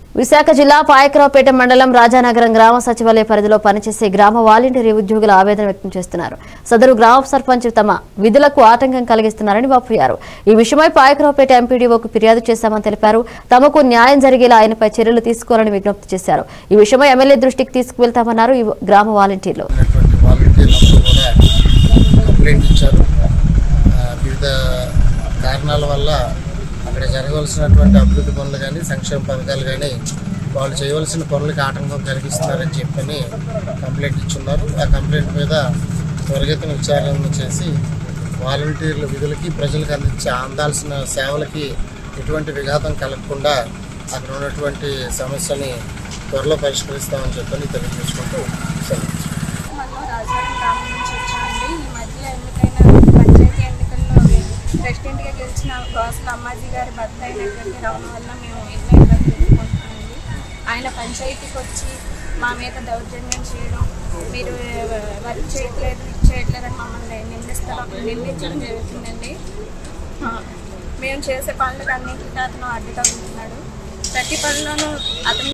విశాఖ జిల్లా పాయకరావుపేట మండలం రాజానగరం గ్రామ సచివాలయ పరిధిలో పనిచేసే గ్రామ వాలంటీర్ ఉద్యోగుల ఆవేదన వ్యక్తం చేస్తున్నారు సదరు గ్రామ సర్పంచ్ తమ విధులకు ఆటంకం కలిగిస్తున్నారని వాపోయారు ఈ విషయమై పాయకరావుపేట ఎంపీడీఓకు ఫిర్యాదు చేశామని తెలిపారు తమకు న్యాయం జరిగేలా ఆయనపై చర్యలు తీసుకోవాలని విజ్ఞప్తి చేశారు ఈ విషయమై ఎమ్మెల్యే దృష్టికి తీసుకువెళ్తామన్నారు ఈ గ్రామ వాలంటీర్లు ఉన్నటువంటి వాలంటీర్లందరూ కూడా కంప్లైంట్ ఇచ్చారు ఆ, వివిధ కారణాల వల్ల అక్కడ జరగవలసినటువంటి అభివృద్ధి పనులు కానీ సంక్షేమ పథకాలు కానీ వాళ్ళు చేయవలసిన పనులకి ఆటంకం కలిగిస్తున్నారని చెప్పని కంప్లైంట్ ఇచ్చున్నారు ఆ కంప్లైంట్ మీద త్వరిగతిన విచారణ చేసి వాలంటీర్ల విధులకి ప్రజలకు అందించే అందాల్సిన సేవలకి ఎటువంటి విఘాతం కలగకుండా అక్కడ ఉన్నటువంటి సమస్యని త్వరలో పరిష్కరిస్తామని చెప్పని తెలియజేసుకుంటూ సెలవు మనం రాజవరం గ్రామం నుంచి వచ్చామండి ఈ మధ్యలో ఎన్నికైన పంచాయతీ ఎన్నికల్లో ప్రెసిడెంట్గా గెలిచిన గోసల అమ్మాజీ గారి భర్త అయినటువంటి రమణ వల్ల మేము ఎన్నో ఇబ్బందులు ఎదుర్కొంటున్నామండి ఆయన పంచాయతీకి వచ్చి మా మీద దౌర్జన్యం చేయడం మీరు వర్క్ చేయట్లేదు ఇది చేయట్లేదు అని మమ్మల్ని నిందిస్తడం నిందించడం జరుగుతుందండి ఆ, మేము చేసే పనులకు అన్నింటికి అతను అడ్డుగా ఉంటున్నాడు ప్రతి పనిలోనూ అతను